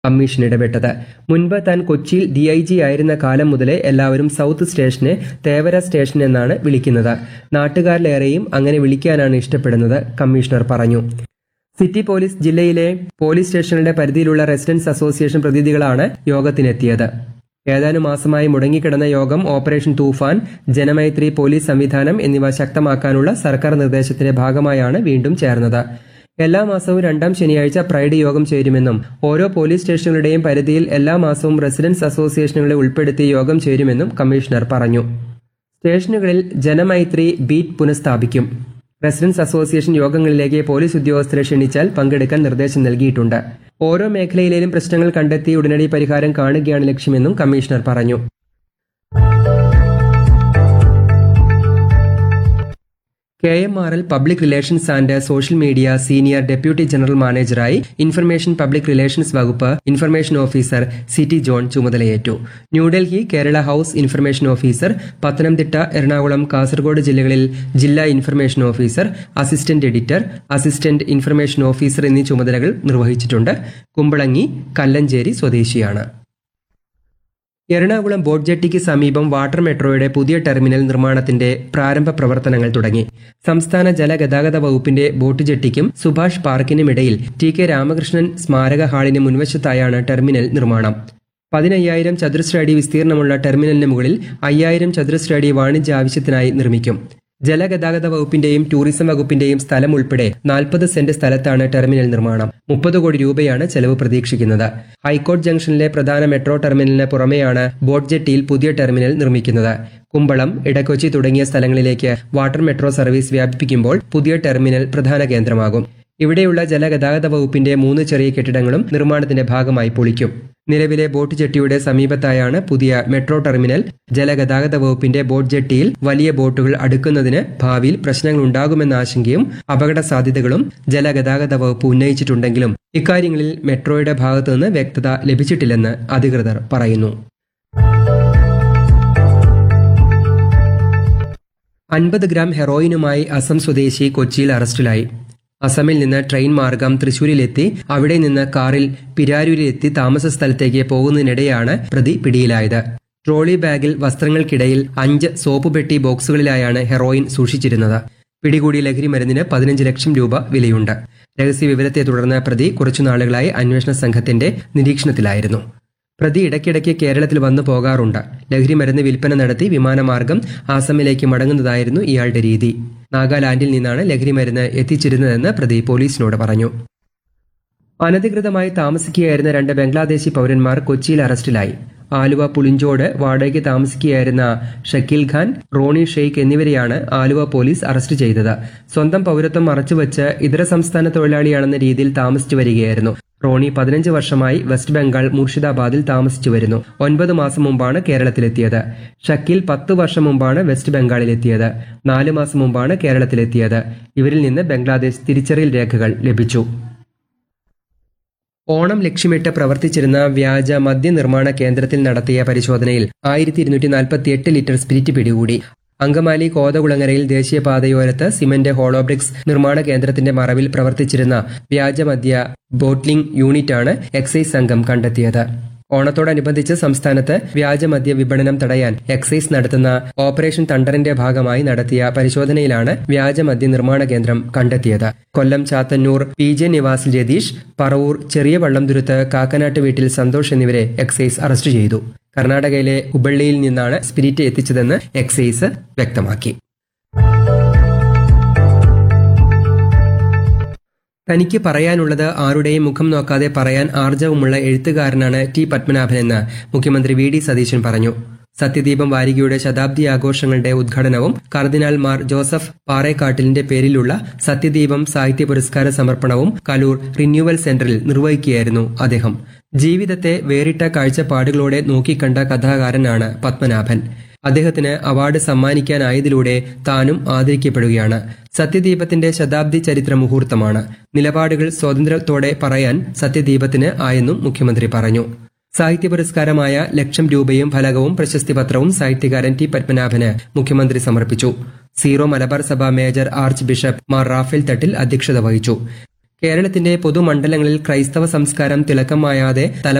commission ഇടപെട്ടത് മുൻപ് താൻ കൊച്ചിയിൽ ഡി ഐ ജി ആയിരുന്ന കാലം മുതലേ എല്ലാവരും സൗത്ത് സ്റ്റേഷനെ തേവര സ്റ്റേഷൻ എന്നാണ് വിളിക്കുന്നത് നാട്ടുകാരിലേറെയും അങ്ങനെ വിളിക്കാനാണ് ഇഷ്ടപ്പെടുന്നത് കമ്മീഷണർ പറഞ്ഞു സിറ്റി പോലീസ് ജില്ലയിലെ പോലീസ് സ്റ്റേഷനുകളുടെ പരിധിയിലുള്ള റെസിഡൻസ് അസോസിയേഷൻ പ്രതിനിധികളാണ് യോഗത്തിനെത്തിയത് ഏതാനും മാസമായി മുടങ്ങിക്കിടന്ന യോഗം ഓപ്പറേഷൻ തൂഫാൻ ജനമൈത്രി പോലീസ് സംവിധാനം എന്നിവ ശക്തമാക്കാനുള്ള സർക്കാർ നിർദ്ദേശത്തിന്റെ ഭാഗമായാണ് വീണ്ടും ചേർന്നത് എല്ലാ മാസവും രണ്ടാം ശനിയാഴ്ച പ്രൈഡ് യോഗം ചേരുമെന്നും ഓരോ പോലീസ് സ്റ്റേഷനുകളുടെയും പരിധിയിൽ എല്ലാ മാസവും റെസിഡൻസ് അസോസിയേഷനുകളെ ഉൾപ്പെടുത്തി യോഗം ചേരുമെന്നും കമ്മീഷണർ പറഞ്ഞു സ്റ്റേഷനുകളിൽ ജനമൈത്രി ബീറ്റ് പുനഃസ്ഥാപിക്കും റെസിഡൻസ് അസോസിയേഷൻ യോഗങ്ങളിലേക്ക് പോലീസ് ഉദ്യോഗസ്ഥരെ ക്ഷണിച്ചാൽ പങ്കെടുക്കാൻ നിർദ്ദേശം നൽകിയിട്ടുണ്ട് ഓരോ മേഖലയിലെയും പ്രശ്നങ്ങൾ കണ്ടെത്തി ഉടനടി പരിഹാരം കാണുകയാണ് ലക്ഷ്യമെന്നും കമ്മീഷണർ പറഞ്ഞു K M R L public relations and social media senior deputy general മാനേജറായി ഇൻഫർമേഷൻ പബ്ലിക് റിലേഷൻസ് വകുപ്പ് information officer C T John ചുമതലയേറ്റു New Delhi Kerala house information officer Pathanamthitta Ernakulam Kasaragod ജില്ലകളിൽ ജില്ലാ information officer assistant editor assistant information officer എന്നീ ചുമതലകൾ നിർവഹിച്ചിട്ടുണ്ട് കുമ്പളങ്ങി കല്ലഞ്ചേരി സ്വദേശിയാണ് Ernakulam boat ജെട്ടിക്ക് സമീപം water മെട്രോയുടെ പുതിയ ടെർമിനൽ നിർമ്മാണത്തിന്റെ പ്രാരംഭ പ്രവർത്തനങ്ങൾ തുടങ്ങി സംസ്ഥാന ജലഗതാഗത വകുപ്പിന്റെ ബോട്ട് ജെട്ടിക്കും സുഭാഷ് പാർക്കിനുമിടയിൽ ടി കെ രാമകൃഷ്ണൻ സ്മാരക ഹാളിന് മുൻവശത്തായാണ് ടെർമിനൽ നിർമ്മാണം പതിനയ്യായിരം ചതുരശ്ര അടി വിസ്തീർണമുള്ള ടെർമിനലിന് മുകളിൽ അയ്യായിരം ചതുരശ്ര അടി വാണിജ്യ ആവശ്യത്തിനായി നിർമ്മിക്കും ജലഗതാഗത വകുപ്പിന്റെയും ടൂറിസം വകുപ്പിന്റെയും സ്ഥലം ഉൾപ്പെടെ നാൽപ്പത് സെന്റ് സ്ഥലത്താണ് ടെർമിനൽ നിർമ്മാണം മുപ്പത് കോടി രൂപയാണ് ചെലവ് പ്രതീക്ഷിക്കുന്നത് ഹൈക്കോർട്ട് ജംഗ്ഷനിലെ പ്രധാന മെട്രോ ടെർമിനലിന് പുറമെയാണ് ബോട്ട് ജെട്ടിയിൽ പുതിയ ടെർമിനൽ നിർമ്മിക്കുന്നത് കുമ്പളം ഇടക്കൊച്ചി തുടങ്ങിയ സ്ഥലങ്ങളിലേക്ക് വാട്ടർ മെട്രോ സർവീസ് വ്യാപിപ്പിക്കുമ്പോൾ പുതിയ ടെർമിനൽ പ്രധാന കേന്ദ്രമാകും ഇവിടെയുള്ള ജലഗതാഗത വകുപ്പിന്റെ മൂന്ന് ചെറിയ കെട്ടിടങ്ങളും നിർമ്മാണത്തിന്റെ ഭാഗമായി പൊളിക്കും നിലവിലെ ബോട്ട് ജെട്ടിയുടെ സമീപത്തായാണ് പുതിയ മെട്രോ ടെർമിനൽ ജലഗതാഗത വകുപ്പിന്റെ ബോട്ട് ജെട്ടിയിൽ വലിയ ബോട്ടുകൾ അടുക്കുന്നതിന് ഭാവിയിൽ പ്രശ്നങ്ങൾ ഉണ്ടാകുമെന്ന ആശങ്കയും അപകട സാധ്യതകളും ജലഗതാഗത വകുപ്പ് ഉന്നയിച്ചിട്ടുണ്ടെങ്കിലും ഇക്കാര്യങ്ങളിൽ മെട്രോയുടെ ഭാഗത്തുനിന്ന് വ്യക്തത ലഭിച്ചിട്ടില്ലെന്ന് അധികൃതർ പറയുന്നു അൻപത് ഗ്രാം ഹെറോയിനുമായി അസം സ്വദേശി കൊച്ചിയിൽ അറസ്റ്റിലായി അസമിൽ നിന്ന് ട്രെയിൻ മാർഗം തൃശൂരിലെത്തി അവിടെ നിന്ന് കാറിൽ പിരാരൂരിലെത്തി താമസ സ്ഥലത്തേക്ക് പോകുന്നതിനിടെയാണ് പ്രതി പിടിയിലായത് ട്രോളി ബാഗിൽ വസ്ത്രങ്ങൾക്കിടയിൽ അഞ്ച് സോപ്പ് പെട്ടി ബോക്സുകളിലായാണ് ഹെറോയിൻ സൂക്ഷിച്ചിരുന്നത് പിടികൂടിയ ലഹരി മരുന്നിന് പതിനഞ്ച് ലക്ഷം രൂപ വിലയുണ്ട് രഹസ്യ വിവരത്തെ തുടർന്ന് പ്രതി കുറച്ചുനാളുകളായി അന്വേഷണ സംഘത്തിന്റെ നിരീക്ഷണത്തിലായിരുന്നു പ്രതി ഇടയ്ക്കിടയ്ക്ക് കേരളത്തിൽ വന്നു പോകാറുണ്ട് ലഹരി മരുന്ന് വിൽപ്പന നടത്തി വിമാനമാർഗം ആസമിലേക്ക് മടങ്ങുന്നതായിരുന്നു ഇയാളുടെ രീതി നാഗാലാൻഡിൽ നിന്നാണ് ലഹരി മരുന്ന് എത്തിച്ചിരുന്നതെന്ന് പ്രതി പോലീസിനോട് പറഞ്ഞു അനധികൃതമായി താമസിക്കുകയായിരുന്ന രണ്ട് ബംഗ്ലാദേശി പൗരന്മാർ കൊച്ചിയിൽ അറസ്റ്റിലായി ആലുവ പുളിഞ്ചോട് വാടകയ്ക്ക് താമസിക്കുകയായിരുന്ന ഷക്കീൽ ഖാൻ റോണി ഷെയ്ഖ് എന്നിവരെയാണ് ആലുവ പോലീസ് അറസ്റ്റ് ചെയ്തത് സ്വന്തം പൗരത്വം മറച്ചുവെച്ച് ഇതര സംസ്ഥാന തൊഴിലാളിയാണെന്ന രീതിയിൽ താമസിച്ചു വരികയായിരുന്നു റോണി പതിനഞ്ച് വർഷമായി വെസ്റ്റ് ബംഗാൾ മുർഷിദാബാദിൽ താമസിച്ചു വരുന്നു ഒൻപത് മാസം മുമ്പാണ് കേരളത്തിലെത്തിയത് ഷക്കീൽ പത്ത് വർഷം മുമ്പാണ് വെസ്റ്റ് ബംഗാളിലെത്തിയത് നാല് മാസം മുമ്പാണ് കേരളത്തിലെത്തിയത് ഇവരിൽ നിന്ന് ബംഗ്ലാദേശ് തിരിച്ചറിയൽ രേഖകൾ ലഭിച്ചു ഓണം ലക്ഷ്യമിട്ട് പ്രവർത്തിച്ചിരുന്ന വ്യാജ മദ്യനിർമ്മാണ കേന്ദ്രത്തിൽ നടത്തിയ പരിശോധനയിൽ ആയിരത്തി ഇരുന്നൂറ്റി നാൽപ്പത്തി എട്ട് ലിറ്റർ സ്പിരിറ്റ് പിടികൂടി അങ്കമാലി കോതകുളങ്ങരയിൽ ദേശീയപാതയോരത്ത് സിമന്റ് ഹോളോബ്രിക്സ് നിർമ്മാണ കേന്ദ്രത്തിന്റെ മറവിൽ പ്രവർത്തിച്ചിരുന്ന വ്യാജമദ്യ ബോട്ട്ലിംഗ് യൂണിറ്റാണ് എക്സൈസ് സംഘം കണ്ടെത്തിയത് ഓണത്തോടനുബന്ധിച്ച് സംസ്ഥാനത്ത് വ്യാജമദ്യ വിപണനം തടയാൻ എക്സൈസ് നടത്തുന്ന ഓപ്പറേഷൻ തണ്ടറിന്റെ ഭാഗമായി നടത്തിയ പരിശോധനയിലാണ് വ്യാജമദ്യ നിർമ്മാണ കേന്ദ്രം കണ്ടെത്തിയത് കൊല്ലം ചാത്തന്നൂർ പി ജെ നിവാസിൽ രതീഷ് പറവൂർ ചെറിയ വള്ളംതുരുത്ത് കാക്കനാട്ട് വീട്ടിൽ സന്തോഷ് എന്നിവരെ എക്സൈസ് അറസ്റ്റ് ചെയ്തു കർണാടകയിലെ ഹുബള്ളിയിൽ നിന്നാണ് സ്പിരിറ്റ് എത്തിച്ചതെന്ന് എക്സൈസ് വ്യക്തമാക്കി തനിക്ക് പറയാനുള്ളത് ആരുടെയും മുഖം നോക്കാതെ പറയാൻ ആർജവമുള്ള എഴുത്തുകാരനാണ് ടി പത്മനാഭനെന്ന് മുഖ്യമന്ത്രി വി ഡി സതീശൻ പറഞ്ഞു സത്യദീപം വാരികയുടെ ശതാബ്ദി ആഘോഷങ്ങളുടെ ഉദ്ഘാടനവും കർദിനാൾ മാർ ജോസഫ് പാറേക്കാട്ടിലിന്റെ പേരിലുള്ള സത്യദീപം സാഹിത്യ പുരസ്കാര സമർപ്പണവും കലൂർ റിന്യൂവൽ സെന്ററിൽ നിർവഹിക്കുകയായിരുന്നു അദ്ദേഹം ജീവിതത്തെ വേറിട്ട കാഴ്ചപ്പാടുകളോടെ നോക്കിക്കണ്ട കഥാകാരനാണ് പത്മനാഭൻ അദ്ദേഹത്തിന് അവാർഡ് സമ്മാനിക്കാനായതിലൂടെ താനും ആദരിക്കപ്പെടുകയാണ് സത്യദീപത്തിന്റെ ശതാബ്ദി ചരിത്ര മുഹൂർത്തമാണ് നിലപാടുകൾ സ്വാതന്ത്ര്യത്തോടെ പറയാൻ സത്യദീപത്തിന് ആയെന്നും മുഖ്യമന്ത്രി പറഞ്ഞു സാഹിത്യ പുരസ്കാരമായ ലക്ഷം രൂപയും ഫലകവും പ്രശസ്തി പത്രവും സാഹിത്യകാരൻ ടി പത്മനാഭന് മുഖ്യമന്ത്രി സമർപ്പിച്ചു Syro Malabar Sabha major archbishop Mar Raphael Thattil അധ്യക്ഷത വഹിച്ചു കേരളത്തിന്റെ പൊതുമണ്ഡലങ്ങളിൽ ക്രൈസ്തവ സംസ്കാരം തിളക്കമായാതെ